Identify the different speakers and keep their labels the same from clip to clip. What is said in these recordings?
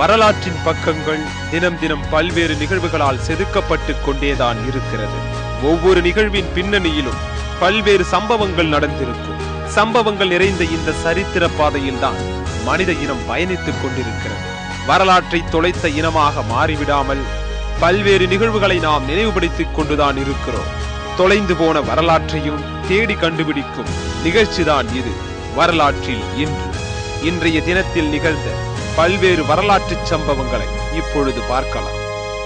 Speaker 1: வரலாற்றின் பக்கங்கள் தினம் தினம் பல்வேறு நிகழ்வுகளால் செதுக்கப்பட்டு கொண்டேதான் இருக்கிறது ஒவ்வொரு நிகழ்வின் பின்னணியிலும் பல்வேறு சம்பவங்கள் நடந்திருக்கும் சம்பவங்கள் நிறைந்த இந்த சரித்திர பாதையில்தான் மனித இனம் பயணித்துக் கொண்டிருக்கிறது வரலாற்றை தொலைத்த இனமாக மாறிவிடாமல் பல்வேறு நிகழ்வுகளை நாம் நினைவுபடுத்திக் கொண்டுதான் இருக்கிறோம் தொலைந்து போன வரலாற்றையும் தேடி கண்டுபிடிக்கும் நிகழ்ச்சிதான் இது வரலாற்றில் இன்று இன்றைய தினத்தில் நிகழ்ந்த பல்வேறு வரலாற்று சம்பவங்களை இப்பொழுது பார்க்கலாம்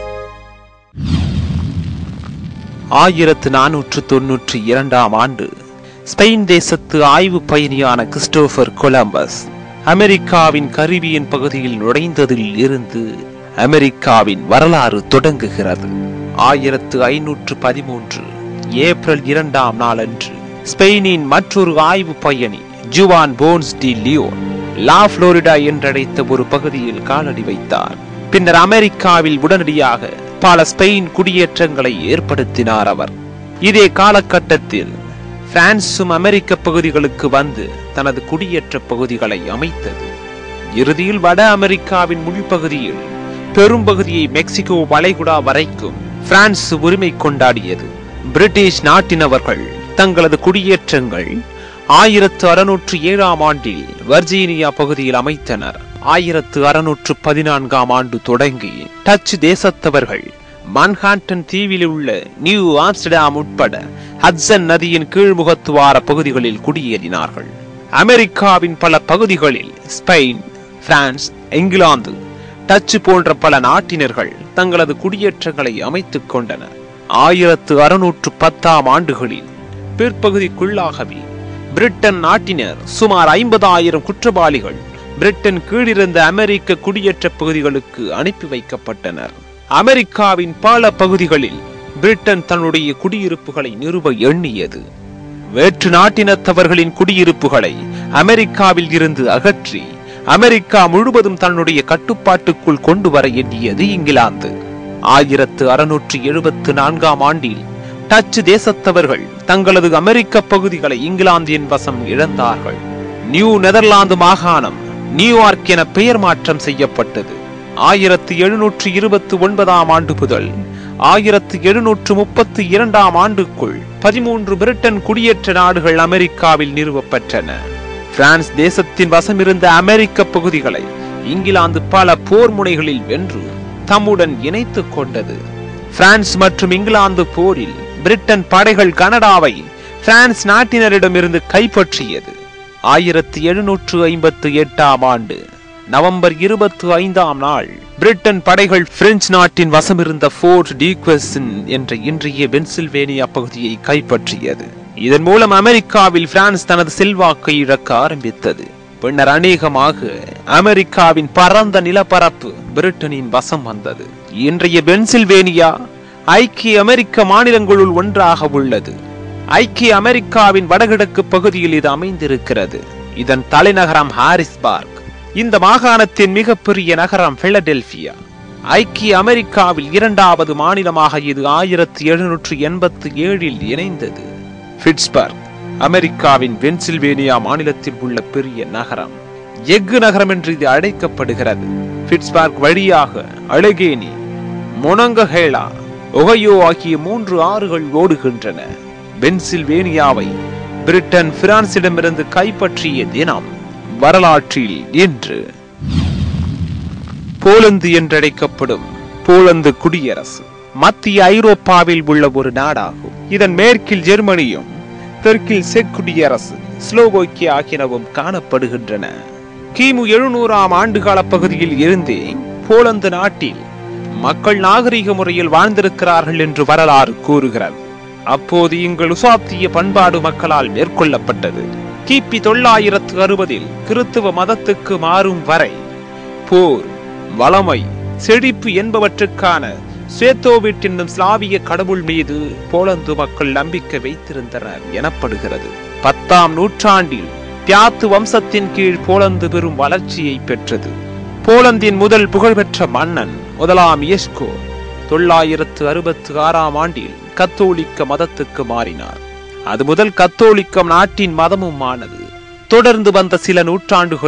Speaker 1: ஆயிரத்து நானூற்று தொன்னூற்றி இரண்டாம் ஆண்டு ஸ்பெயின் தேசத்து ஆய்வு பயணியான கிறிஸ்டோபர் கொலம்பஸ் அமெரிக்காவின் கரிபியன் பகுதியில் நுழைந்ததில் இருந்து அமெரிக்காவின் வரலாறு தொடங்குகிறது ஆயிரத்து ஐநூற்று பதிமூன்று ஏப்ரல் இரண்டாம் நாளன்று ஸ்பெயினின் மற்றொரு ஆய்வு பயணி Juan Ponce de Leon La Florida என்றழைத்த ஒரு பகுதியில் காலடி வைத்தார் பின்னர் அமெரிக்காவில் உடனடியாக பல ஸ்பெயின் குடியேற்றங்களை ஏற்படுத்தினார் அவர் இதே காலகட்டத்தில் பிரான்சும் அமெரிக்க பகுதிகளுக்கு வந்து தனது குடியேற்ற பகுதிகளை அமைத்தது இறுதியில் வட அமெரிக்காவின் முள்பகுதியில் பெரும்பகுதியை மெக்சிகோ வளைகுடா வரைக்கும் பிரான்ஸ் உரிமை கொண்டாடியது பிரிட்டிஷ் நாட்டினவர்கள் தங்களது குடியேற்றங்கள் ஆயிரத்து அறுநூற்று ஏழாம் ஆண்டில் வர்ஜீனியா பகுதியில் அமைத்தனர் ஆயிரத்து அறுநூற்று பதினான்காம் ஆண்டு தொடங்கி டச்சு தேசத்தவர்கள் மன்ஹாட்டன் தீவில் உள்ள நியூ ஆம்ஸ்டர்டாம் உட்பட ஹட்சன் நதியின் கீழ்முகத்துவார பகுதிகளில் குடியேறினார்கள் அமெரிக்காவின் பல பகுதிகளில் ஸ்பெயின் பிரான்ஸ் இங்கிலாந்து டச்சு போன்ற பல நாட்டினர்கள் தங்களது குடியேற்றங்களை அமைத்துக் கொண்டனர் ஆயிரத்து அறுநூற்று பத்தாம் ஆண்டுகளில் பிற்பகுதிக்குள்ளாகவே பிரிட்டன் நாட்டினர் சுமார் ஐம்பதாயிரம் குற்றவாளிகள் பிரிட்டன் கீழிருந்த அமெரிக்க குடியேற்ற பகுதிகளுக்கு அனுப்பி வைக்கப்பட்டனர் அமெரிக்காவின் பல பகுதிகளில் பிரிட்டன் தன்னுடைய குடியிருப்புகளை நிறுவ எண்ணியது வேற்று நாட்டினத்தவர்களின் குடியிருப்புகளை அமெரிக்காவில் இருந்து அகற்றி அமெரிக்கா முழுவதும் தன்னுடைய கட்டுப்பாட்டுக்குள் கொண்டு வர எண்ணியது இங்கிலாந்து ஆயிரத்து அறுநூற்று எழுபத்து நான்காம் ஆண்டில் டச்சு தேசத்தவர்கள் தங்களது அமெரிக்க பகுதிகளை இங்கிலாந்தின் வசம் இழந்தார்கள் நியூ நெதர்லாந்து மாகாணம் நியூயார்க் என பெயர் மாற்றம் செய்யப்பட்டது ஆயிரத்து எழுநூற்று இருபத்தி ஒன்பதாம் ஆண்டு முதல் ஆயிரத்து எழுநூற்று முப்பத்தி இரண்டாம் ஆண்டுக்குள் பதிமூன்று பிரிட்டன் குடியேற்ற நாடுகள் அமெரிக்காவில் நிறுவப்பெற்றன பிரான்ஸ் தேசத்தின் வசமிருந்த அமெரிக்க பகுதிகளை இங்கிலாந்து பல போர் முனைகளில் வென்று தம்முடன் இணைத்துக் கொண்டது பிரான்ஸ் மற்றும் இங்கிலாந்து போரில் பிரிட்டன் படைகள் கனடாவை பிரான்ஸ் நாட்டினரிடமிருந்து கைப்பற்றியது ஆயிரத்தி எழுநூற்று ஐம்பத்து எட்டாம் ஆண்டு நவம்பர் இருபத்தி ஐந்தாம் நாள் பிரிட்டன் படைகள் பிரெஞ்சு நாட்டின் வசமிருந்த போர்ட் டீக்வெசன் என்ற இன்றைய பென்சில்வேனியா பகுதியை கைப்பற்றியது இதன் மூலம் அமெரிக்காவில் பிரான்ஸ் தனது செல்வாக்கை இழக்க ஆரம்பித்தது பின்னர் அநேகமாக அமெரிக்காவின் பரந்த நிலப்பரப்பு பிரிட்டனின் வசம் வந்தது இன்றைய பென்சில்வேனியா ஐக்கிய அமெரிக்க மாநிலங்களுள் ஒன்றாக உள்ளது ஐக்கிய அமெரிக்காவின் வடகிழக்கு பகுதியில் இது அமைந்திருக்கிறது இதன் தலைநகரம் ஹாரிஸ்பார்க் இந்த மாகாணத்தின் மிகப்பெரிய நகரம் பிலடெல்பியா ஐக்கிய அமெரிக்காவில் இரண்டாவது மாநிலமாக இது ஆயிரத்தி எழுநூற்று எண்பத்தி ஏழில் இணைந்தது பிட்ஸ்பர்க் அமெரிக்காவின் பென்சில்வேனியா மாநிலத்தில் உள்ள பெரிய நகரம் எஃகு நகரம் என்று இது அழைக்கப்படுகிறது பிட்ஸ்பர்க் வழியாக அழகேனி மொனங்கஹேலா ஒகையோ ஆகிய மூன்று ஆறுகள் ஓடுகின்றன பென்சில்வேனியாவை பிரிட்டன் பிரான்சிடமிருந்து கைப்பற்றிய தினம் வரலாற்றில் இன்று போலந்து என்றழைக்கப்படும் போலந்து குடியரசு மத்திய ஐரோப்பாவில் உள்ள ஒரு நாடாகும் இதன் மேற்கில் ஜெர்மனியும் தெற்கில் செக் குடியரசு ஸ்லோவோக்கியா ஆகியனவும் காணப்படுகின்றன கிமு எழுநூறாம் ஆண்டுகால பகுதியில் இருந்தே போலந்து நாட்டில் மக்கள் நாகரிக முறையில் வாழ்ந்திருக்கிறார்கள் என்று வரலாறு கூறுகிறது அப்போது இங்கு லுசாத்திய பண்பாடு மக்களால் மேற்கொள்ளப்பட்டது கிபி தொள்ளாயிரத்து அறுபதில் கிறித்துவ மதத்துக்கு மாறும் வரை போர் வளமை செழிப்பு என்பவற்றுக்கான சேத்தோவிட் என்னும் ஸ்லாவிய கடவுள் மீது போலந்து மக்கள் நம்பிக்கை வைத்திருந்தனர் எனப்படுகிறது பத்தாம் நூற்றாண்டில் தியாத்து வம்சத்தின் கீழ் போலந்து பெரும் வளர்ச்சியை பெற்றது போலந்தின் முதல் புகழ்பெற்ற மன்னன் முதலாம் இயஸ்கோ தொள்ளாயிரத்து அறுபத்து ஆறாம் ஆண்டில் கத்தோலிக்க மதத்துக்கு மாறினார் அது முதல் கத்தோலிக்கம் நாட்டின் மதமும் ஆனது தொடர்ந்து வந்த சில நூற்றாண்டுகளில்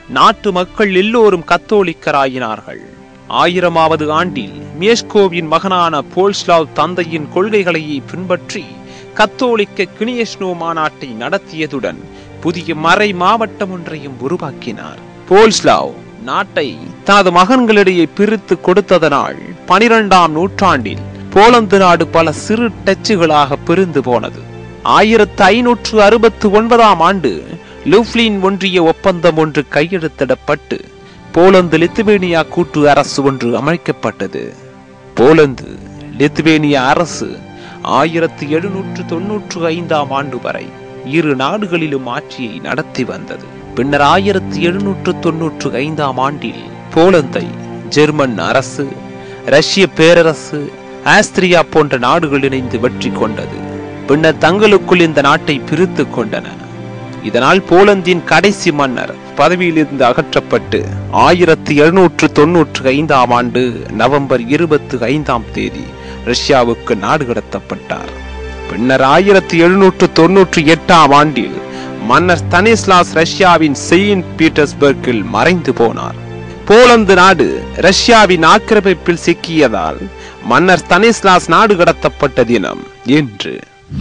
Speaker 1: நாட்டு மக்கள் எல்லோரும் கத்தோலிக்கராயினார்கள் ஆயிரமாவது ஆண்டில் மியஸ்கோவின் மகனான போல்ஸ்லாவ் தந்தையின் கொள்கைகளையே பின்பற்றி கத்தோலிக்க கினியஸ்னோ மாநாட்டை நடத்தியதுடன் புதிய மறை மாவட்டம் ஒன்றையும் உருவாக்கினார் போல்ஸ்லாவ் நாட்டை தனது மகன்களிடையே பிரித்து கொடுத்ததனால் பனிரெண்டாம் நூற்றாண்டில் போலந்து நாடு பல சிறு டச்சுகளாக பிரிந்து போனது ஆயிரத்து ஐநூற்று அறுபத்து ஒன்பதாம் ஆண்டு லுப்ளின் ஒன்றிய ஒப்பந்தம் ஒன்று கையெழுத்திடப்பட்டு போலந்து லித்துவேனியா கூட்டு அரசு ஒன்று அமைக்கப்பட்டது போலந்து லித்துவேனியா அரசு ஆயிரத்தி எழுநூற்று தொன்னூற்று ஐந்தாம் ஆண்டு வரை இரு நாடுகளிலும் ஆட்சியை நடத்தி வந்தது பின்னர் ஆயிரத்தி எழுநூற்று தொன்னூற்று ஐந்தாம் ஆண்டில் போலந்தை ஜெர்மன் அரசு ரஷ்ய பேரரசு ஆஸ்திரியா போன்ற நாடுகள் இணைந்து வெற்றி கொண்டது பின்னர் தங்களுக்குள் இந்த நாட்டை பிரித்து கொண்டன இதனால் போலந்தின் கடைசி மன்னர் பதவியிலிருந்து அகற்றப்பட்டு ஆயிரத்தி எழுநூற்று தொன்னூற்று ஐந்தாம் ஆண்டு நவம்பர் இருபத்தி ஐந்தாம் தேதி ரஷ்யாவுக்கு நாடு கடத்தப்பட்டார் பின்னர் ஆயிரத்தி எழுநூற்று தொன்னூற்றி எட்டாம் ஆண்டில் மன்னர் ஸ்தனிஸ்லாஸ் ரஷ்யாவின் செயின்ட் பீட்டர்ஸ்பர்க்கில் மறைந்து போனார் போலந்து நாடு ரஷ்யாவின் ஆக்கிரமிப்பில் சிக்கியதால் மன்னர் ஸ்தனிஸ்லாஸ் நாடு கடத்தப்பட்ட தினம் என்று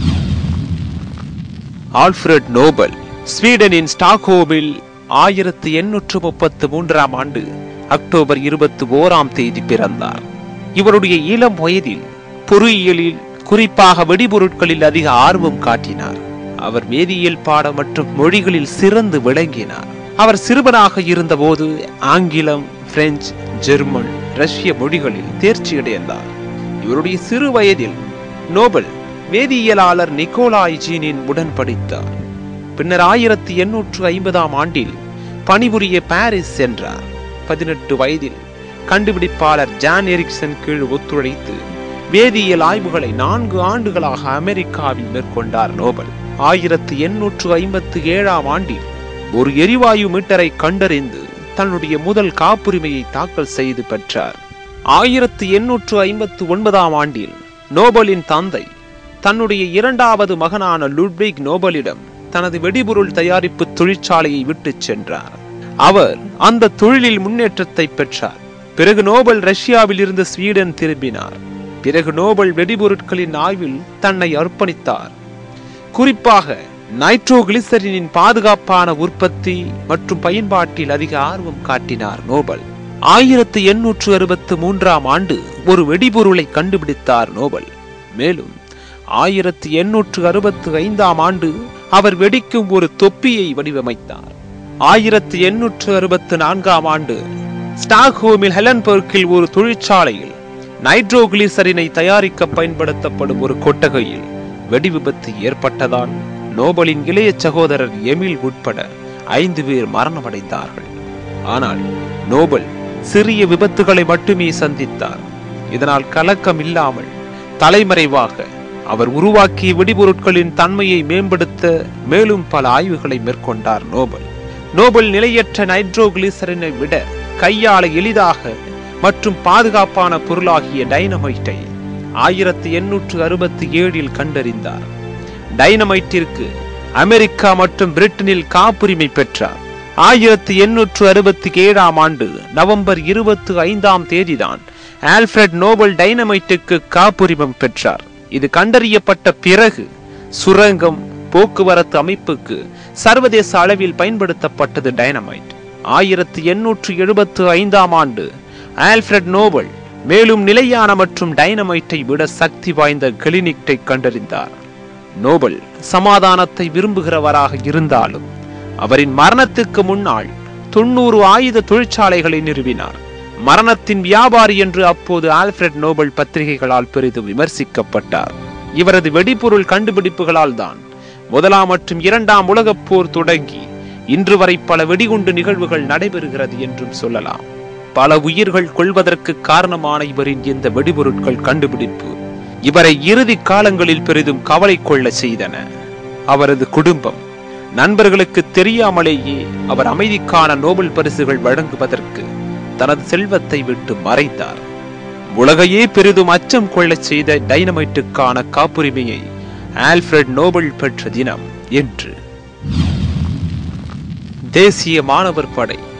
Speaker 1: ஆல்ஃபிரட் நோபல் ஸ்வீடனின் ஸ்டாக்ஹோமில் ஆயிரத்தி எண்ணூற்று முப்பத்து மூன்றாம் ஆண்டு அக்டோபர் இருபத்தி ஓராம் தேதி பிறந்தார் இவருடைய இளம் வயதில் பொறியியலில் குறிப்பாக வெடிபொருட்களில் அதிக ஆர்வம் காட்டினார் அவர் வேதியியல் பாடம் மற்றும் மொழிகளில் சிறந்து விளங்கினார் அவர் சிறுவனாக இருந்தபோது ஆங்கிலம் பிரெஞ்சு ஜெர்மன் ரஷ்ய மொழிகளில் தேர்ச்சி அடைந்தார் இவருடைய சிறு வயதில் நோபல் வேதியியலாளர் நிக்கோலாய் ஜீனின் உடன் படித்தார் பின்னர் ஆயிரத்தி எண்ணூற்று ஐம்பதாம் ஆண்டில் பணிபுரிய பாரிஸ் சென்றார் பதினெட்டு வயதில் கண்டுபிடிப்பாளர் ஜான் எரிக்சன் கீழ் ஒத்துழைத்து வேதியியல் ஆய்வுகளை நான்கு ஆண்டுகளாக அமெரிக்காவில் மேற்கொண்டார் நோபல் ஆயிரத்தி எண்ணூற்று ஐம்பத்தி ஏழாம் ஆண்டில் ஒரு எரிவாயு மீட்டரை கண்டறிந்து தன்னுடைய முதல் காப்புரிமையை தாக்கல் செய்து பெற்றார் ஆயிரத்தி எண்ணூற்று ஐம்பத்து ஒன்பதாம் ஆண்டில் நோபலின் தந்தை தன்னுடைய இரண்டாவது மகனான லுட்விக் நோபலிடம் தனது வெடிபொருள் தயாரிப்பு தொழிற்சாலையை விட்டுச் சென்றார் அவர் அந்த தொழிலில் முன்னேற்றத்தை பெற்றார் பிறகு நோபல் ரஷ்யாவில் இருந்து ஸ்வீடன் திரும்பினார் பிறகு நோபல் வெடிபொருட்களின் ஆய்வில் தன்னை அர்ப்பணித்தார் குறிப்பாக நைட்ரோகிளிசரினின் பாதுகாப்பான உற்பத்தி மற்றும் பயன்பாட்டில் அதிக ஆர்வம் காட்டினார் நோபல் ஆயிரத்தி எண்ணூற்று அறுபத்து மூன்றாம் ஆண்டு ஒரு வெடிபொருளை கண்டுபிடித்தார் நோபல் மேலும் ஆயிரத்தி எண்ணூற்று அறுபத்து ஐந்தாம் ஆண்டு அவர் வெடிக்கும் ஒரு தொப்பியை வடிவமைத்தார் ஆயிரத்தி எண்ணூற்று அறுபத்து நான்காம் ஆண்டு ஸ்டாக்ஹோமில் ஹெலன்பர்க்கில் ஒரு தொழிற்சாலையில் நைட்ரோகிளிசரினை தயாரிக்க பயன்படுத்தப்படும் ஒரு கொட்டகையில் வெடி விபத்து ஏற்பட்டதால் நோபலின் இளைய சகோதரர் எமில் உட்பட ஐந்து பேர் மரணமடைந்தார்கள் ஆனால் நோபல் சிறிய விபத்துகளை மட்டுமே சந்தித்தார் இதனால் கலக்கம் இல்லாமல் தலைமறைவாக அவர் உருவாக்கிய வெடிபொருட்களின் தன்மையை மேம்படுத்த மேலும் பல ஆய்வுகளை மேற்கொண்டார் நோபல் நோபல் நிலையற்ற நைட்ரோகிளிசரினை விட கையாள எளிதாக மற்றும் பாதுகாப்பான பொருளாகிய டைனமைட்டை ஆயிரத்தி எண்ணூற்று அறுபத்தி ஏழில் கண்டறிந்தார் டைனமைட்டிற்கு அமெரிக்கா மற்றும் பிரிட்டனில் காப்புரிமை பெற்றார் ஆயிரத்தி எண்ணூற்று அறுபத்தி ஏழாம் ஆண்டு நவம்பர் இருபத்தி ஐந்தாம் தேதிதான் ஆல்ஃபிரட் நோபல் டைனமைட்டுக்கு காப்புரிமம் பெற்றார் இது கண்டறியப்பட்ட பிறகு சுரங்கம் போக்குவரத்து அமைப்புக்கு சர்வதேச அளவில் பயன்படுத்தப்பட்டது டைனமைட் ஆயிரத்தி எண்ணூற்று எழுபத்து ஐந்தாம் ஆண்டு ஆல்ஃபிரட் நோபல் மேலும் நிலையான மற்றும் டைனமைட்டை விட சக்தி வாய்ந்த கிளினிக்டை கண்டறிந்தார் நோபல் சமாதானத்தை விரும்புகிறவராக இருந்தாலும் அவரின் மரணத்துக்கு முன்னால் தொண்ணூறு ஆயுத தொழிற்சாலைகளை நிறுவினார் மரணத்தின் வியாபாரி என்று அப்போது ஆல்ஃபிரட் நோபல் பத்திரிகைகளால் பெரிதும் விமர்சிக்கப்பட்டார் இவரது வெடிபொருள் கண்டுபிடிப்புகளால் தான் முதலாம் மற்றும் இரண்டாம் உலகப் போர் தொடங்கி இன்று வரை பல வெடிகுண்டு நிகழ்வுகள் நடைபெறுகிறது என்றும் சொல்லலாம் பல உயிர்கள் கொள்வதற்கு காரணமான இவரின் இந்த வெடிபொருட்கள் கண்டுபிடிப்பு இவரை இறுதி காலங்களில் பெரிதும் கவலை கொள்ள செய்தன அவரது குடும்பம் நண்பர்களுக்கு தெரியாமலேயே அவர் அமைதிக்கான நோபல் பரிசுகள் வழங்குவதற்கு தனது செல்வத்தை விட்டு மறைத்தார் உலகையே பெரிதும் அச்சம் கொள்ளச் செய்த டைனமைட்டுக்கான காப்புரிமையை ஆல்ஃபிரட் நோபல் பெற்ற தினம் என்று தேசிய மாணவர் படை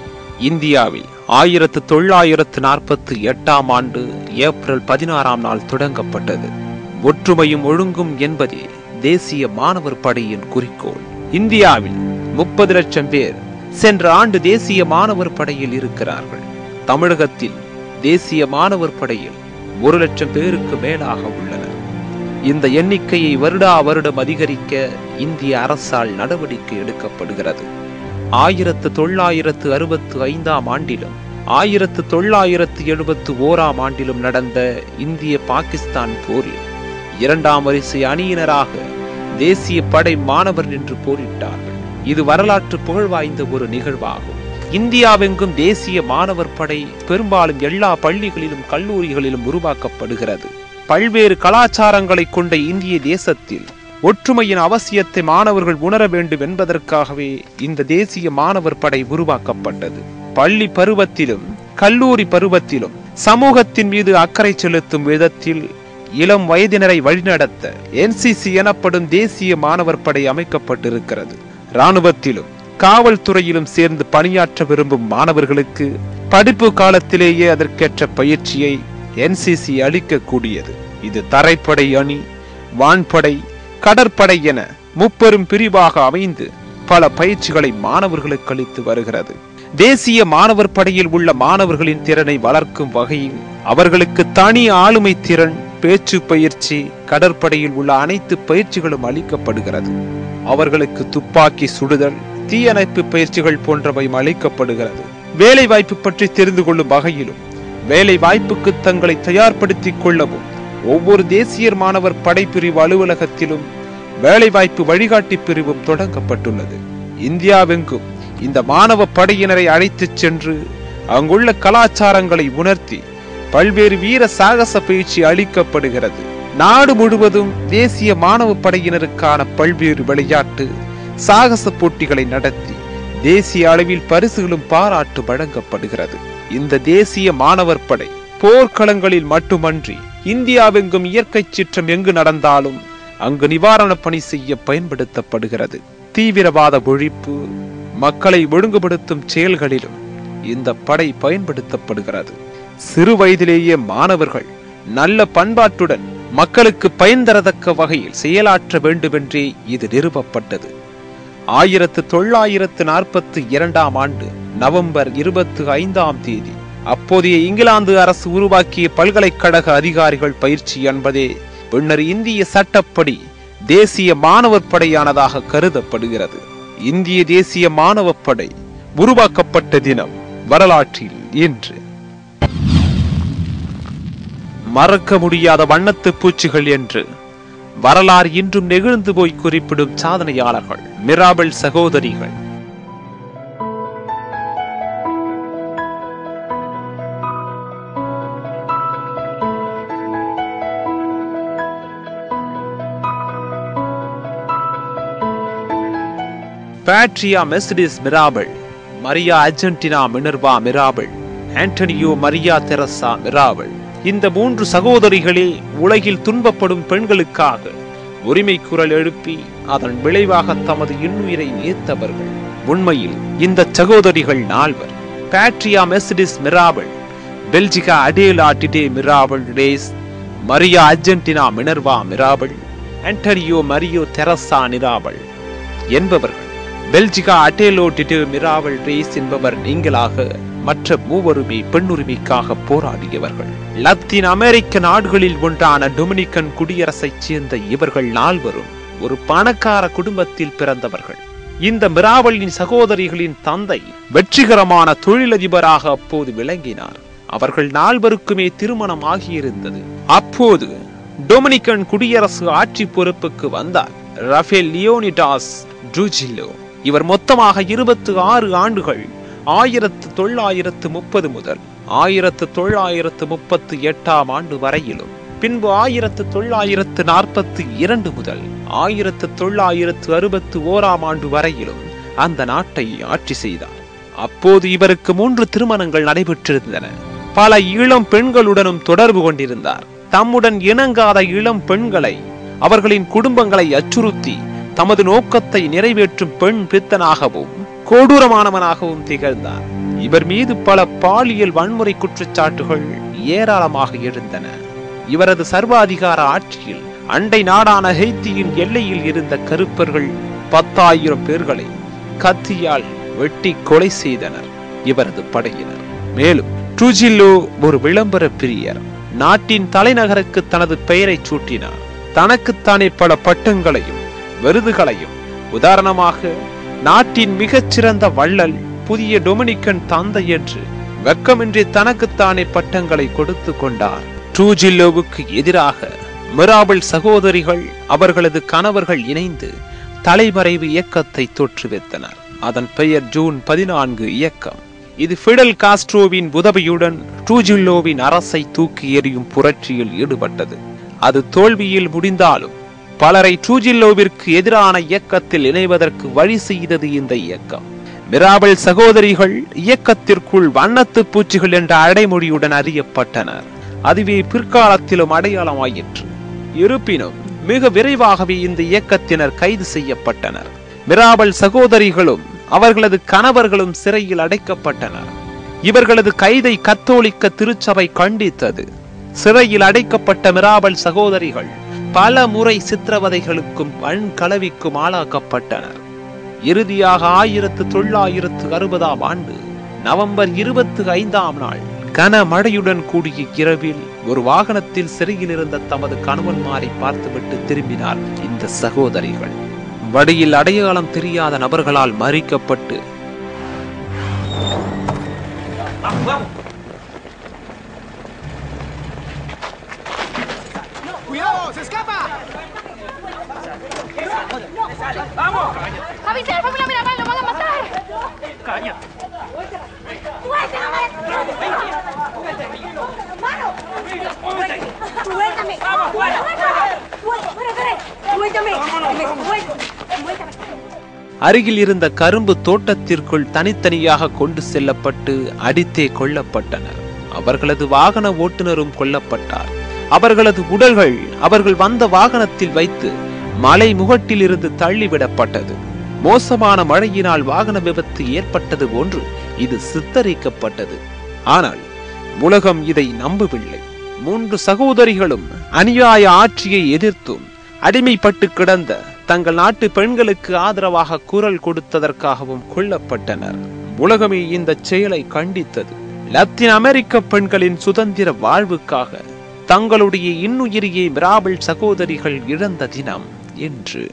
Speaker 1: இந்தியாவில் ஆயிரத்து தொள்ளாயிரத்து நாற்பத்தி எட்டாம் ஆண்டு ஏப்ரல் பதினாறாம் நாள் தொடங்கப்பட்டது ஒற்றுமையும் ஒழுங்கும் என்பதே தேசிய மாணவர் படையின் குறிக்கோள் இந்தியாவில் முப்பது லட்சம் பேர் சென்ற ஆண்டு தேசிய மாணவர் படையில் இருக்கிறார்கள் தமிழகத்தில் தேசிய மாணவர் படையில் ஒரு லட்சம் பேருக்கு மேலாக உள்ளனர் இந்த எண்ணிக்கையை வருடா வருடம் அதிகரிக்க இந்திய அரசால் நடவடிக்கை எடுக்கப்படுகிறது ஆயிரத்து தொள்ளாயிரத்து அறுபத்து ஐந்தாம் ஆண்டிலும் ஆயிரத்து தொள்ளாயிரத்து எழுபத்து ஓராம் ஆண்டிலும் நடந்த இந்திய பாகிஸ்தான் போரில் இரண்டாம் வரிசை அணியினராக தேசிய படை மாணவர் நின்று போரிட்டார்கள் இது வரலாற்று புகழ் வாய்ந்த ஒரு நிகழ்வாகும் இந்தியாவெங்கும் தேசிய மாணவர் படை பெரும்பாலும் எல்லா பள்ளிகளிலும் கல்லூரிகளிலும் உருவாக்கப்படுகிறது பல்வேறு கலாச்சாரங்களை கொண்ட இந்திய தேசத்தில் ஒற்றுமையின் அவசியத்தை மாணவர்கள் உணர வேண்டும் என்பதற்காகவே இந்த தேசிய மாணவர் படை உருவாக்கப்பட்டது பள்ளி பருவத்திலும் கல்லூரி பருவத்திலும் சமூகத்தின் மீது அக்கறை செலுத்தும் விதத்தில் இளம் வயதினரை வழிநடத்த என்சிசி எனப்படும் தேசிய மாணவர் படை அமைக்கப்பட்டிருக்கிறது இராணுவத்திலும் காவல்துறையிலும் சேர்ந்து பணியாற்ற விரும்பும் மாணவர்களுக்கு படிப்பு காலத்திலேயே அதற்கேற்ற பயிற்சியை என்சிசி அளிக்கக்கூடியது இது தரைப்படை அணி வான்படை கடற்படை என முப்பெரும் பிரிவாக அமைந்து பல பயிற்சிகளை மாணவர்களுக்கு அளித்து வருகிறது தேசிய மாணவர் படையில் உள்ள மாணவர்களின் திறனை வளர்க்கும் வகையில் அவர்களுக்கு தனி ஆளுமை திறன் பேச்சு பயிற்சி கடற்படையில் உள்ள அனைத்து பயிற்சிகளும் அளிக்கப்படுகிறது அவர்களுக்கு துப்பாக்கி சுடுதல் தீயணைப்பு பயிற்சிகள் போன்றவையும் அளிக்கப்படுகிறது வேலை வாய்ப்பு பற்றி தெரிந்து கொள்ளும் வகையிலும் வேலை வாய்ப்புக்கு தங்களை தயார்படுத்திக் கொள்ளவும் ஒவ்வொரு தேசியர் மாணவர் படைப்பிரிவு அலுவலகத்திலும் வேலைவாய்ப்பு வழிகாட்டி பிரிவும் தொடங்கப்பட்டுள்ளது இந்தியாவெங்கும் இந்த மாணவ படையினரை அழைத்துச் சென்று அங்குள்ள கலாச்சாரங்களை உணர்த்தி பல்வேறு வீர சாகச பயிற்சி அளிக்கப்படுகிறது நாடு முழுவதும் தேசிய மாணவ படையினருக்கான பல்வேறு விளையாட்டு சாகச போட்டிகளை நடத்தி தேசிய அளவில் பரிசுகளும் பாராட்டு வழங்கப்படுகிறது இந்த தேசிய மாணவர் படை போர்க்களங்களில் மட்டுமன்றி இந்தியாவெங்கும் இயற்கை சீற்றம் எங்கு நடந்தாலும் அங்கு நிவாரணப் பணி செய்ய பயன்படுத்தப்படுகிறது தீவிரவாத ஒழிப்பு மக்களை ஒழுங்குபடுத்தும் செயல்களிலும் இந்த படை பயன்படுத்தப்படுகிறது சிறு வயதிலேயே மாணவர்கள் நல்ல பண்பாட்டுடன் மக்களுக்கு பயன் தரத்தக்க வகையில் செயலாற்ற வேண்டுமென்றே இது நிறுவப்பட்டது ஆயிரத்து தொள்ளாயிரத்து நாற்பத்தி இரண்டாம் ஆண்டு நவம்பர் இருபத்தி ஐந்தாம் தேதி அப்போதைய இங்கிலாந்து அரசு உருவாக்கிய பல்கலைக்கழக அதிகாரிகள் பயிற்சி என்பதே பின்னர் இந்திய சட்டப்படி தேசிய மாணவர் படையானதாக கருதப்படுகிறது இந்திய தேசிய மாணவப் படை உருவாக்கப்பட்ட தினம் வரலாற்றில் இன்று மறக்க முடியாத வண்ணத்து பூச்சிகள் என்று வரலாறு இன்றும் நெகிழ்ந்து போய் குறிப்பிடும் சாதனையாளர்கள் மிராபல் சகோதரிகள் Patria Mercedes Mirabal Maria Argentina Minerva Mirabal Antonio Maria Teresa Mirabal இந்த மூன்று சகோதரிகளே உலகில் துன்பப்படும் பெண்களுக்காக உரிமை குரல் எழுப்பி அதன் விளைவாக தமது இன்னுயிரை நீர்த்தவர்கள் உண்மையில் இந்த சகோதரிகள் நால்வர் Patria Mercedes Mirabal Belgica Adela Dede Mirabal Reyes Maria Argentina Minerva Mirabal Antonio Mario Teresa Mirabal என்பவர்கள் பெல்ஜிகா அட்டேலோ டிடு மிராவல் ரேஸ் என்பவர் நீங்களாக மற்ற மூவருமே பெண்ணுரிமைக்காக போராடியவர்கள் லத்தீன் அமெரிக்க நாடுகளில் ஒன்றான டொமினிக்கன் குடியரசைச் சேர்ந்த இவர்கள் நால்வரும் ஒரு பணக்கார குடும்பத்தில் பிறந்தவர்கள் இந்த மிராவலின் சகோதரிகளின் தந்தை வெற்றிகரமான தொழிலதிபராக அப்போது விளங்கினார் அவர்கள் நால்வருக்குமே திருமணம் ஆகியிருந்தது அப்போது டொமினிக்கன் குடியரசு ஆட்சி பொறுப்புக்கு வந்தார் ரஃபேல் லியோனிடாஸ் ட்ரூஜில்லோ இவர் மொத்தமாக இருபத்து ஆறு ஆண்டுகள் ஆயிரத்து தொள்ளாயிரத்து முப்பது முதல் ஆயிரத்து தொள்ளாயிரத்து முப்பத்து எட்டாம் ஆண்டு வரையிலும் பின்பு ஆயிரத்து தொள்ளாயிரத்து நாற்பத்தி இரண்டு முதல் ஆயிரத்து தொள்ளாயிரத்து அறுபத்து ஓராம் ஆண்டு வரையிலும் அந்த நாட்டை ஆட்சி செய்தார் அப்போது இவருக்கு மூன்று திருமணங்கள் நடைபெற்றிருந்தன பல இளம் பெண்களுடனும் தொடர்பு கொண்டிருந்தார் தம்முடன் இணங்காத இளம் பெண்களை அவர்களின் குடும்பங்களை அச்சுறுத்தி தமது நோக்கத்தை நிறைவேற்றும் பெண் பித்தனாகவும் கொடூரமானவனாகவும் திகழ்ந்தார் இவர் மீது பல பாலியல் வன்முறை குற்றச்சாட்டுகள் ஏராளமாக எழுந்தன இவரது சர்வாதிகார ஆட்சியில் அண்டை நாடான ஹெய்த்தியின் எல்லையில் இருந்த கருப்பர்கள் பத்தாயிரம் பேர்களை கத்தியால் வெட்டி கொலை செய்தனர் இவரது படையினர் மேலும் ட்ரூஜில்லோ ஒரு விளம்பர பிரியர் நாட்டின் தலைநகருக்கு தனது பெயரை சூட்டினார் தனக்குத்தானே பல பட்டங்களையும் விருதுகளையும் உதாரணமாக நாட்டின் மிகச்சிறந்த வள்ளல் புதிய டொமினிக்கன் தந்தை என்று வெக்கமின்றி தனக்குத்தானே பட்டங்களை கொடுத்து கொண்டார் ட்ரூஜில்லோவுக்கு எதிராக மிராபிள் சகோதரிகள் அவர்களது கணவர்கள் இணைந்து தலைமறைவு இயக்கத்தை தோற்றுவித்தனர் அதன் பெயர் ஜூன் பதினான்கு இயக்கம் இது ஃபிடல் காஸ்ட்ரோவின் உதவியுடன் ட்ரூஜில்லோவின் அரசை தூக்கி எறியும் புரட்சியில் ஈடுபட்டது அது தோல்வியில் முடிந்தாலும் பலரை ட்ரூஜில்லோவிற்கு எதிரான இயக்கத்தில் இணைவதற்கு வழி செய்தது இந்த இயக்கம் மிராபல் சகோதரிகள் இயக்கத்திற்குள் வண்ணத்து பூச்சிகள் என்ற அடைமொழியுடன் அறியப்பட்டனர் அதுவே பிற்காலத்திலும் அடையாளமாயிற்று இருப்பினும் மிக விரைவாகவே இந்த இயக்கத்தினர் கைது செய்யப்பட்டனர் மிராபல் சகோதரிகளும் அவர்களது கணவர்களும் சிறையில் அடைக்கப்பட்டனர் இவர்களது கைதை கத்தோலிக்க திருச்சபை கண்டித்தது சிறையில் அடைக்கப்பட்ட மிராபல் சகோதரிகள் பல முறை சித்திரவதைகளுக்கும் வன்கலவிக்கும் ஆளாக்கப்பட்டனர் இறுதியாக ஆயிரத்து தொள்ளாயிரத்து அறுபதாம் ஆண்டு நவம்பர் இருபத்தி ஐந்தாம் நாள் கனமழையுடன் கூடிய இரவில் ஒரு வாகனத்தில் சிறையில் இருந்த தமது கணவன்மாரை பார்த்துவிட்டு திரும்பினார் இந்த சகோதரிகள் வழியில் அடையாளம் தெரியாத நபர்களால் மறிக்கப்பட்டு
Speaker 2: ¡Cuidado! ¡Se escapa!
Speaker 3: ¡Avisa a la familia Mirabal! ¡Lo van a matar! ¡Calla!
Speaker 4: ¡Suéltame! ¡Suéltame! ¡Suéltame!
Speaker 1: அருகில் இருந்த கரும்பு தோட்டத்திற்குள் தனித்தனியாக கொண்டு செல்லப்பட்டு அடித்தே கொல்லப்பட்டனர் அவர்களது வாகன ஓட்டுநரும் கொல்லப்பட்டார் அவர்களது உடல்கள் அவர்கள் வந்த வாகனத்தில் வைத்து மலை முகட்டில் இருந்து தள்ளிவிடப்பட்டது மோசமான மழையினால் வாகன விபத்து ஏற்பட்டது போன்று இது சித்தரிக்கப்பட்டது ஆனால் உலகம் இதை நம்பவில்லை மூன்று சகோதரிகளும் அநியாய ஆட்சியை எதிர்த்தும் அடிமைப்பட்டு கிடந்த தங்கள் நாட்டு பெண்களுக்கு ஆதரவாக குரல் கொடுத்ததற்காகவும் கொல்லப்பட்டனர் உலகமே இந்த செயலை கண்டித்தது லத்தீன் அமெரிக்க பெண்களின் சுதந்திர வாழ்வுக்காக தங்களுடைய இன்னுயிரியை மிராபிள் சகோதரிகள் இழந்த தினம் என்று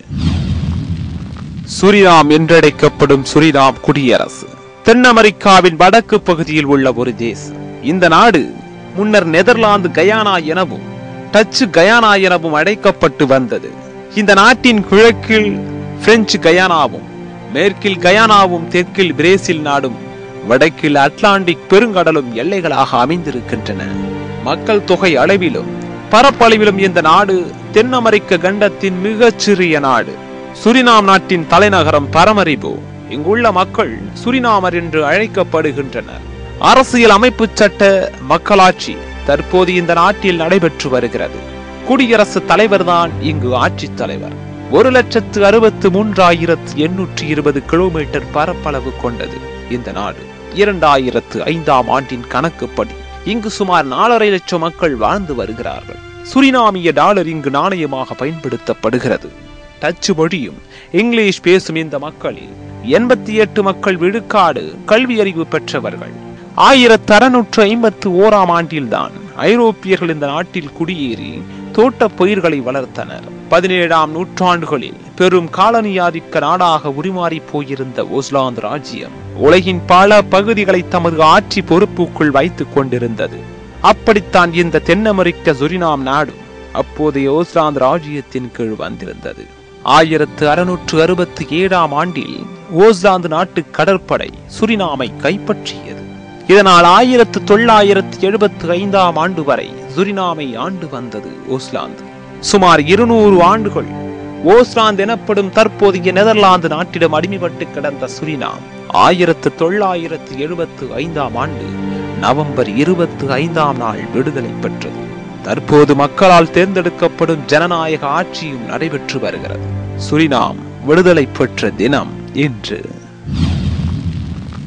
Speaker 1: சுரினாம் என்றழைக்கப்படும் சுரினாம் குடியரசு தென் அமெரிக்காவின் வடக்கு பகுதியில் உள்ள ஒரு தேசம் இந்த நாடு முன்னர் நெதர்லாந்து கயானா எனவும் டச்சு கயானா எனவும் அழைக்கப்பட்டு வந்தது இந்த நாட்டின் கிழக்கில் பிரெஞ்சு கயானாவும் மேற்கில் கயானாவும் தெற்கில் பிரேசில் நாடும் வடக்கில் அட்லாண்டிக் பெருங்கடலும் எல்லைகளாக அமைந்திருக்கின்றன மக்கள் தொகை அளவிலும் பரப்பளவிலும் இந்த நாடு தென் அமெரிக்க கண்டத்தின் மிகச் சிறிய நாடு சுரினாம் நாட்டின் தலைநகரம் பரமரிபோ இங்குள்ள மக்கள் சுரினாமர் என்று அழைக்கப்படுகின்றனர் அரசியல் அமைப்பு சட்ட மக்களாட்சி தற்போது இந்த நாட்டில் நடைபெற்று வருகிறது குடியரசுத் தலைவர்தான் இங்கு ஆட்சித் தலைவர் ஒரு லட்சத்து அறுபத்து மூன்றாயிரத்து எண்ணூற்றி இருபது கிலோமீட்டர் பரப்பளவு கொண்டது இந்த நாடு இரண்டாயிரத்து ஐந்தாம் ஆண்டின் கணக்குப்படி இங்கு சுமார் நாலரை லட்சம் மக்கள் வாழ்ந்து வருகிறார்கள் சுரினாமிய டாலர் இங்கு நாணயமாக பயன்படுத்தப்படுகிறது டச்சு மொழியும் இங்கிலீஷ் பேசும் இந்த மக்களில் எண்பத்தி எட்டு மக்கள் விழுக்காடு கல்வி அறிவு பெற்றவர்கள் ஆயிரத்து அறுநூற்று ஐம்பத்து ஓராம் ஆண்டில்தான் ஐரோப்பியர்கள் இந்த நாட்டில் குடியேறி தோட்ட பயிர்களை வளர்த்தனர் பதினேழாம் நூற்றாண்டுகளில் பெரும் காலனியாதிக்க நாடாக உருமாறி போயிருந்த ஓஸ்லாந்து ராஜ்யம் உலகின் பல பகுதிகளை தமது ஆட்சி பொறுப்புக்குள் வைத்துக் கொண்டிருந்தது அப்படித்தான் இந்த தென் அமெரிக்க சுரினாம் நாடும் அப்போதைய ஓஸ்லாந்து ராஜ்யத்தின் கீழ் வந்திருந்தது ஆயிரத்து அறுநூற்று அறுபத்தி ஏழாம் ஆண்டில் ஓஸ்லாந்து நாட்டு கடற்படை சுரினாமை கைப்பற்றியது இதனால் ஆயிரத்து தொள்ளாயிரத்து எழுபத்து ஐந்தாம் ஆண்டு வரை சுரினாமை ஆண்டு வந்தது ஓஸ்லாந்து சுமார் இருநூறு ஆண்டுகள் ஓஸ்லாந்து எனப்படும் தற்போதைய நெதர்லாந்து நாட்டிடம் அடிமைப்பட்டு கிடந்த சுரினாம் ஆயிரத்து தொள்ளாயிரத்து எழுபத்து ஐந்தாம் ஆண்டு நவம்பர் இருபத்து ஐந்தாம் நாள் விடுதலை பெற்றது தற்போது மக்களால் தேர்ந்தெடுக்கப்படும் ஜனநாயக ஆட்சியும் நடைபெற்று வருகிறது சுரினாம் விடுதலை பெற்ற தினம் இன்று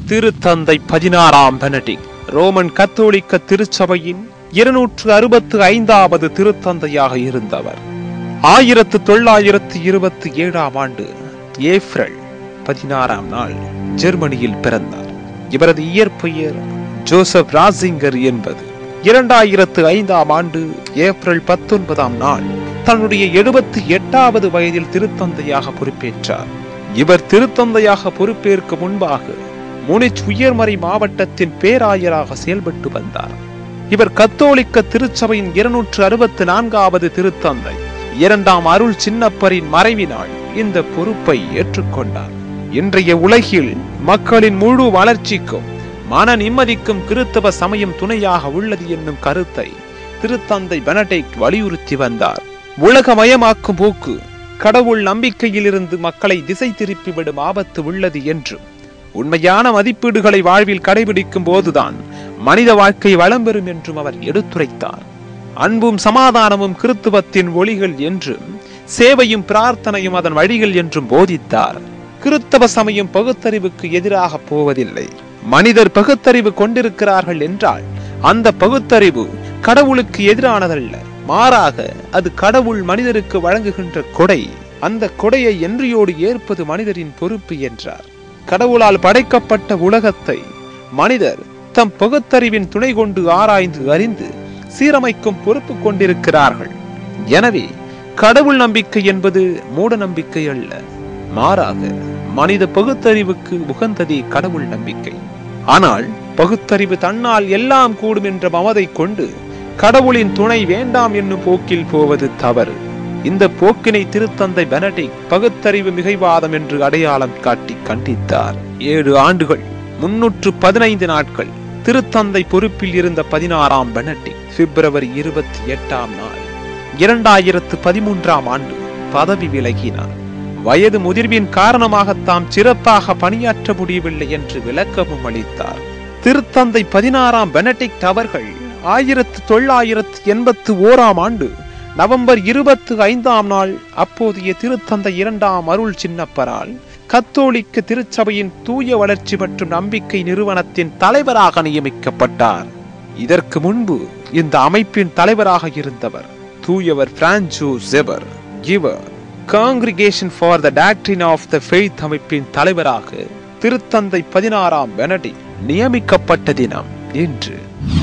Speaker 1: திருத்தந்தை பதினாறாம் பெனடிக் ரோமன் கத்தோலிக்க திருச்சபையின் இருநூற்று அறுபத்து ஐந்தாவது திருத்தந்தையாக இருந்தவர் ஆயிரத்து தொள்ளாயிரத்து இருபத்தி ஏழாம் ஆண்டு ஏப்ரல் பதினாறாம் நாள் ஜெர்மனியில் பிறந்தார் இவரது இயற்பெயர் ஜோசப் ராசிங்கர் என்பது இரண்டாயிரத்து ஐந்தாம் ஆண்டு ஏப்ரல் பத்தொன்பதாம் நாள் தன்னுடைய எழுபத்தி எட்டாவது வயதில் திருத்தந்தையாக பொறுப்பேற்றார் இவர் திருத்தந்தையாக பொறுப்பேற்க முன்பாக முனிச் உயர்மறை மாவட்டத்தின் பேராயராக செயல்பட்டு வந்தார் இவர் கத்தோலிக்க திருச்சபையின் இருநூற்று அறுபத்தி நான்காவது திருத்தந்தை இரண்டாம் அருள் சின்னப்பரின் மறைவினால் இந்த பொறுப்பை ஏற்றுக்கொண்டார் இன்றைய உலகில் மக்களின் முழு வளர்ச்சிக்கும் மன நிம்மதிக்கும் கிறித்தவ சமயம் துணையாக உள்ளது என்னும் கருத்தை திருத்தந்தை பெனடிக்ட் வலியுறுத்தி வந்தார் உலகமயமாக்கும் போக்கு கடவுள் நம்பிக்கையிலிருந்து மக்களை திசை திருப்பிவிடும் ஆபத்து உள்ளது என்றும் உண்மையான மதிப்பீடுகளை வாழ்வில் கடைபிடிக்கும் போதுதான் மனித வாழ்க்கை வளம் பெறும் என்றும் அவர் எடுத்துரைத்தார் அன்பும் சமாதானமும் கிறித்துவத்தின் ஒளிகள் என்றும் சேவையும் பிரார்த்தனையும் அதன் வழிகள் என்றும் போதித்தார் கிறித்தவ சமயம் பகுத்தறிவுக்கு எதிராக போவதில்லை மனிதர் பகுத்தறிவு கொண்டிருக்கிறார்கள் என்றால் அந்த பகுத்தறிவு கடவுளுக்கு எதிரானதல்ல மாறாக அது கடவுள் மனிதருக்கு வழங்குகின்ற கொடை அந்த கொடையை என்றியோடு ஏற்பது மனிதரின் பொறுப்பு என்றார் கடவுளால் படைக்கப்பட்ட உலகத்தை மனிதர் தம் பகுத்தறிவின் துணை கொண்டு ஆராய்ந்து அறிந்து சீரமைக்கும் பொறுப்பு கொண்டிருக்கிறார்கள் எனவே கடவுள் நம்பிக்கை என்பது மூட நம்பிக்கை அல்ல மாறாக மனித பகுத்தறிவுக்கு உகந்ததே கடவுள் நம்பிக்கை ஆனால் பகுத்தறிவு தன்னால் எல்லாம் கூடும் என்ற மமதை கொண்டு கடவுளின் துணை வேண்டாம் என்னும் போக்கில் போவது தவறு இந்த போக்கினை திருத்தந்தை பெனடிக் பகுத்தறிவு மிகைவாதம் என்று அடையாளம் காட்டி கண்டித்தார் ஏழு ஆண்டுகள் முன்னூற்று பதினைந்து நாட்கள் திருத்தந்தை பொறுப்பில் இருந்த பதினாறாம் பெனடிக் பிப்ரவரி இருபத்தி எட்டாம் நாள் இரண்டாயிரத்து பதிமூன்றாம் ஆண்டு பதவி விலகினார் வயது முதிர்வின் காரணமாக தாம் சிறப்பாக பணியாற்ற முடியவில்லை என்று விளக்கமும் அளித்தார் திருத்தந்தை பதினாறாம் பெனடிக்ட் அவர்கள் ஆயிரத்து தொள்ளாயிரத்து எண்பத்து ஓராம் ஆண்டு நவம்பர் இருபத்து ஐந்தாம் நாள் அப்போதைய திருத்தந்தை இரண்டாம் அருள் சின்னப்பரால் கத்தோலிக்க திருச்சபையின் தூய வளர்ச்சி மற்றும் நம்பிக்கை நிறுவனத்தின் தலைவராக நியமிக்கப்பட்டார் இதற்கு முன்பு இந்த அமைப்பின் தலைவராக இருந்தவர் தூயவர் பிரான்சோ ஜெபர் இவர் காங்கிரிகேஷன் ஃபார் த டாக்டரின் ஆஃப் த ஃபெய்த் அமைப்பின் தலைவராக திருத்தந்தை பதினாறாம் பெனடி நியமிக்கப்பட்ட தினம் இன்று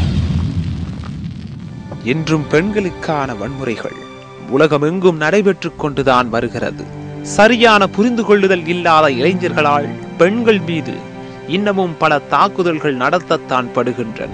Speaker 1: இன்றும் பெண்களுக்கான வன்முறைகள் உலகமெங்கும் நடைபெற்றுக் கொண்டுதான் வருகிறது சரியான புரிந்து கொள்ளுதல் இல்லாத இளைஞர்களால் பெண்கள் மீது இன்னமும் பல தாக்குதல்கள் நடத்தத்தான் படுகின்றன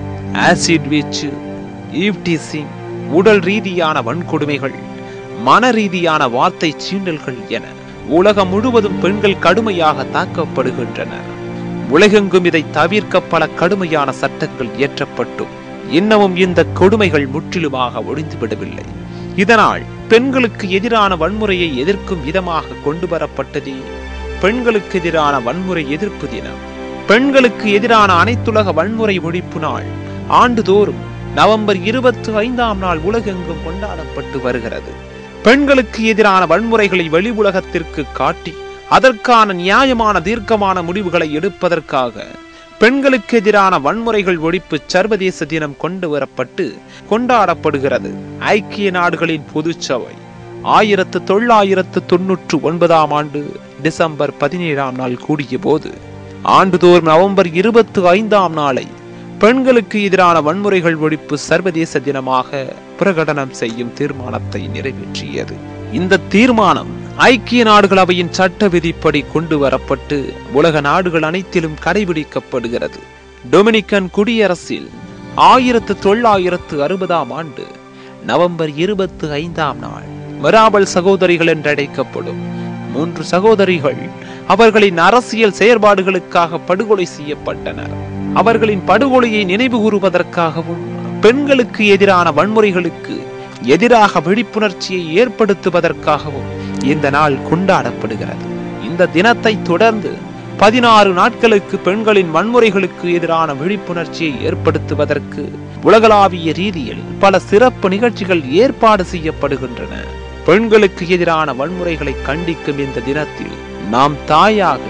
Speaker 1: ஆசிட் வீச்சு ஈவ்டீசிங் உடல் ரீதியான வன்கொடுமைகள் மன ரீதியான வார்த்தை சீண்டல்கள் என உலகம் முழுவதும் பெண்கள் கடுமையாக தாக்கப்படுகின்றனர் உலகெங்கும் இதை தவிர்க்க பல கடுமையான சட்டங்கள் இயற்றப்பட்டும் இன்னமும் இந்த கொடுமைகள் முற்றிலுமாக ஒழிந்துவிடவில்லை இதனால் பெண்களுக்கு எதிரான வன்முறையை எதிர்க்கும் விதமாக கொண்டு வரப்பட்டதே பெண்களுக்கு எதிரான வன்முறை எதிர்ப்பு தினம் பெண்களுக்கு எதிரான அனைத்துலக வன்முறை ஒழிப்பு நாள் ஆண்டுதோறும் நவம்பர் இருபத்தி ஐந்தாம் நாள் உலகெங்கும் கொண்டாடப்பட்டு வருகிறது பெண்களுக்கு எதிரான வன்முறைகளை வெளி உலகத்திற்கு காட்டி அதற்கான நியாயமான தீர்க்கமான முடிவுகளை எடுப்பதற்காக பெண்களுக்கு எதிரான வன்முறைகள் ஒழிப்பு சர்வதேச தினம் கொண்டு வரப்பட்டு கொண்டாடப்படுகிறது ஐக்கிய நாடுகளின் பொதுச்சபை ஆயிரத்து தொள்ளாயிரத்து தொன்னூற்று ஒன்பதாம் ஆண்டு டிசம்பர் பதினேழாம் நாள் கூடிய போது ஆண்டுதோறும் நவம்பர் இருபத்தி ஐந்தாம் நாளை பெண்களுக்கு எதிரான வன்முறைகள் ஒழிப்பு சர்வதேச தினமாக பிரகடனம் செய்யும் தீர்மானத்தை நிறைவேற்றியது இந்த தீர்மானம் ஐக்கிய நாடுகள் அவையின் சட்ட விதிப்படி கொண்டு வரப்பட்டு உலக நாடுகள் அனைத்திலும் கடைபிடிக்கப்படுகிறது டொமினிக்கன் குடியரசில் ஆயிரத்து தொள்ளாயிரத்து அறுபதாம் ஆண்டு நவம்பர் இருபத்தி ஐந்தாம் நாள் மெராபல் சகோதரிகள் என்றழைக்கப்படும் மூன்று சகோதரிகள் அவர்களின் அரசியல் செயற்பாடுகளுக்காக படுகொலை செய்யப்பட்டனர் அவர்களின் படுகொலையை நினைவு கூறுவதற்காகவும் பெண்களுக்கு எதிரான வன்முறைகளுக்கு எதிராக விழிப்புணர்ச்சியை ஏற்படுத்துவதற்காகவும் இந்த நாள் கொண்டாடப்படுகிறது இந்த தினத்தை தொடர்ந்து பதினாறு நாட்களுக்கு பெண்களின் வன்முறைகளுக்கு எதிரான விழிப்புணர்ச்சியை ஏற்படுத்துவதற்கு உலகளாவிய ரீதியில் பல சிறப்பு நிகழ்ச்சிகள் ஏற்பாடு செய்யப்படுகின்றன பெண்களுக்கு எதிரான வன்முறைகளை கண்டிக்கும் இந்த தினத்தில் நாம் தாயாக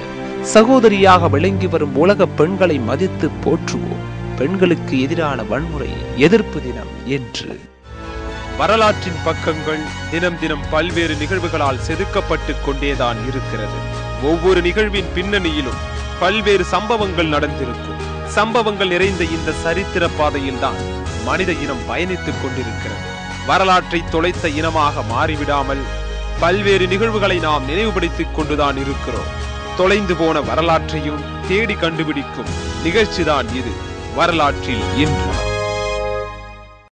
Speaker 1: சகோதரியாக விளங்கி வரும் உலக பெண்களை மதித்து போற்றுவோம் பெண்களுக்கு எதிரான வன்முறை எதிர்ப்பு தினம் என்று வரலாற்றின் பக்கங்கள் தினம் தினம் பல்வேறு நிகழ்வுகளால் செதுக்கப்பட்டு கொண்டேதான் இருக்கிறது ஒவ்வொரு நிகழ்வின் பின்னணியிலும் பல்வேறு சம்பவங்கள் நடந்திருக்கும் சம்பவங்கள் நிறைந்த இந்த சரித்திர பாதையில்தான் மனித இனம் பயணித்துக் கொண்டிருக்கிறது வரலாற்றை தொலைத்த இனமாக மாறிவிடாமல் பல்வேறு நிகழ்வுகளை நாம் நினைவுபடுத்திக் கொண்டுதான் இருக்கிறோம் தொலைந்து போன வரலாற்றையும் தேடி கண்டுபிடிக்கும் நிகழ்ச்சிதான் இது வரலாற்றில் இன்று